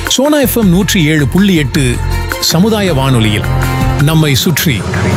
Sona FM நூற்றி ஏழு புள்ளி எட்டு சமுதாய வானொலியில் நம்மை சுற்றி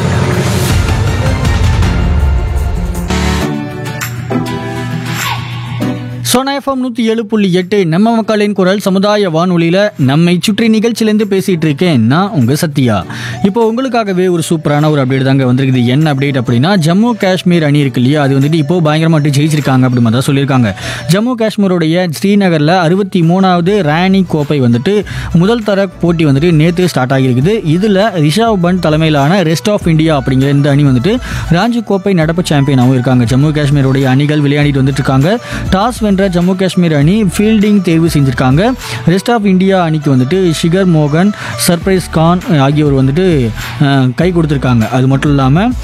சோனா எஃப்எம் நூற்றி ஏழு புள்ளி எட்டு நம்ம மக்களின் குரல் சமுதாய வானொலியில் நம்மை சுற்றி நிகழ்ச்சியிலேருந்து பேசிகிட்டு இருக்கேன் நான் உங்கள் சத்யா இப்போ உங்களுக்காகவே ஒரு சூப்பரான ஒரு அப்டேட் தாங்க வந்திருக்குது என்ன அப்டேட் அப்படின்னா ஜம்மு காஷ்மீர் அணி இருக்கு இல்லையா அது வந்துட்டு இப்போ பயங்கரமாட்டு ஜெயிச்சிருக்காங்க அப்படி மாதிரி தான் சொல்லியிருக்காங்க ஜம்மு காஷ்மீருடைய ஸ்ரீநகரில் அறுபத்தி மூணாவது ராணி கோப்பை வந்துட்டு முதல் தர போட்டி வந்துட்டு நேற்று ஸ்டார்ட் ஆகியிருக்குது இதில் ரிஷாவ் பண்ட் தலைமையிலான ரெஸ்ட் ஆஃப் இந்தியா அப்படிங்கிற இந்த அணி வந்துட்டு ராஞ்சி கோப்பை நடப்பு சாம்பியனாகவும் இருக்காங்க ஜம்மு காஷ்மீருடைய அணிகள் விளையாடிட்டு வந்துட்டு இருக்காங்க டாஸ் வென்ற ஜம்மு காஷ்மீர் அணி ஃபீல்டிங் தேர்வு செஞ்சிருக்காங்க ரெஸ்ட் ஆஃப் இந்தியா அணிக்கு வந்துட்டு ஷிகர் மோகன் சர்ப்ரைஸ் கான் ஆகியோர் வந்துட்டு அஹ், கை கொடுத்துருக்காங்க அது மட்டும் இல்லாமல்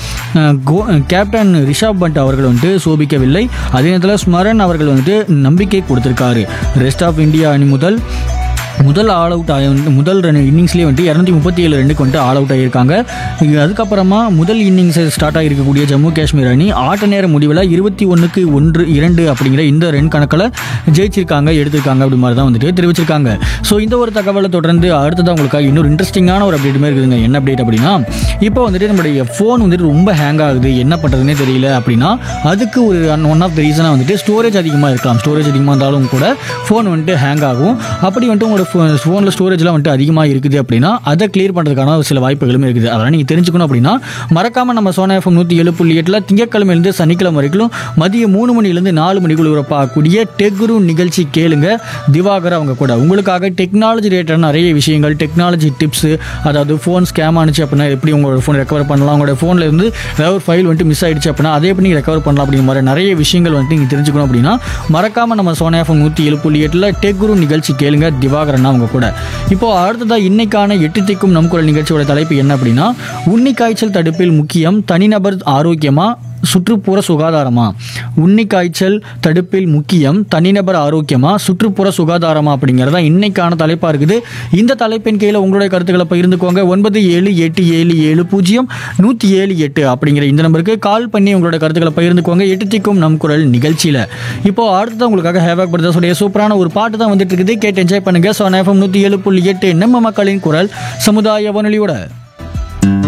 கேப்டன் ரிஷாப் பண்ட் அவர்கள் வந்துட்டு சோபிக்கவில்லை அதே நேரத்தில் ஸ்மரன் அவர்கள் வந்துட்டு நம்பிக்கை கொடுத்துருக்காரு ரெஸ்ட் ஆஃப் இந்தியா அணி முதல் முதல் ஆல் அவுட் ஆகி முதல் ரன் இன்னிங்ஸ்லேயே வந்துட்டு இரநூத்தி முப்பத்தி ஏழு ரன்னுக்கு வந்துட்டு ஆல் அவுட் ஆகியிருக்காங்க இது அதுக்கப்புறமா முதல் இன்னிங்ஸ் ஸ்டார்ட் ஆகிருக்கக்கூடிய ஜம்மு காஷ்மீர் அணி ஆட்ட நேர முடிவில் இருபத்தி ஒன்றுக்கு ஒன்று இரண்டு அப்படிங்கிற இந்த ரன் கணக்கில் ஜெயிச்சிருக்காங்க எடுத்திருக்காங்க அப்படி மாதிரி தான் வந்துட்டு தெரிவிச்சிருக்காங்க ஸோ இந்த ஒரு தகவலை தொடர்ந்து அடுத்ததான் உங்களுக்காக இன்னொரு இன்ட்ரெஸ்டிங்கான ஒரு அப்டேட்டுமே இருக்குதுங்க என்ன அப்டேட் அப்படின்னா இப்போ வந்துட்டு நம்மளுடைய ஃபோன் வந்துட்டு ரொம்ப ஹேங் ஆகுது என்ன பண்ணுறதுனே தெரியல அப்படின்னா அதுக்கு ஒரு ஒன் ஆஃப் த ரீசனாக வந்துட்டு ஸ்டோரேஜ் அதிகமாக இருக்கலாம் ஸ்டோரேஜ் அதிகமாக இருந்தாலும் கூட ஃபோன் வந்துட்டு ஹேங் ஆகும் அப்படி வந்துட்டு உங்களோட ஃபோனில் ஸ்டோரேஜ்லாம் வந்துட்டு அதிகமாக இருக்குது அப்படின்னா அதை கிளியர் பண்ணுறதுக்கான சில வாய்ப்புகளும் இருக்குது அதெல்லாம் நீங்கள் தெரிஞ்சுக்கணும் அப்படின்னா மறக்காமல் நம்ம சோனா எஃப்எம் நூற்றி ஏழு புள்ளி எட்டில் திங்கக்கிழமையிலேருந்து சனிக்கிழமை வரைக்கும் மதியம் மூணு மணிலேருந்து நாலு மணிக்குள்ள வரப்பாக்கூடிய டெக்குரு நிகழ்ச்சி கேளுங்க திவாகர் அவங்க கூட உங்களுக்காக டெக்னாலஜி ரிலேட்டட் நிறைய விஷயங்கள் டெக்னாலஜி டிப்ஸு அதாவது ஃபோன் ஸ்கேம் ஆனிச்சு அப்படின்னா எப்படி உங்களோட ஃபோன் ரெக்கவர் பண்ணலாம் உங்களோட ஃபோனில் இருந்து ஏதாவது ஒரு ஃபைல் வந்துட்டு மிஸ் ஆயிடுச்சு அப்படின்னா அதை எப்படி ரெக்கவர் பண்ணலாம் அப்படிங்கிற மாதிரி நிறைய விஷயங்கள் வந்துட்டு நீங்கள் தெரிஞ்சுக்கணும் அப்படின்னா மறக்காமல் நம்ம சோனா எஃப்எம் நூற்றி ஏழு புள்ளி எட்டில் டெக்குரு நிகழ்ச்சி கேளுங்க திவாகரன் அவங்க கூட இப்போ அடுத்ததாக இன்னைக்கான எட்டு திக்கும் நம் குரல் நிகழ்ச்சியோட தலைப்பு என்ன அப்படின்னா உன்னி காய்ச்சல் தடுப்பில் முக்கியம் தனிநபர் ஆரோக்கியமா சுற்றுப்புற சுகாதாரமா உன்னி காய்ச்சல் தடுப்பில் முக்கியம் தனிநபர் ஆரோக்கியமா சுற்றுப்புற சுகாதாரமா அப்படிங்கிறதா இன்னைக்கான தலைப்பாக இருக்குது இந்த தலைப்பின் கீழே உங்களுடைய கருத்துக்களை பகிர்ந்துக்கோங்க ஒன்பது ஏழு எட்டு ஏழு ஏழு பூஜ்ஜியம் நூற்றி ஏழு எட்டு அப்படிங்கிற இந்த நம்பருக்கு கால் பண்ணி உங்களோட கருத்துக்களை பகிர்ந்துக்கோங்க எட்டு திக்கும் நம் குரல் நிகழ்ச்சியில் இப்போ அடுத்ததான் உங்களுக்காக ஹேவாக் பிரதர்ஸுடைய சூப்பரான ஒரு பாட்டு தான் வந்துட்டு இருக்குது கேட்டு என்ஜாய் பண்ணுங்க ஸோ எஃப்எம் நூற்றி ஏழு புள்ளி எட்டு நம்ம மக்களின் குரல் சமுதாய வானொலியோட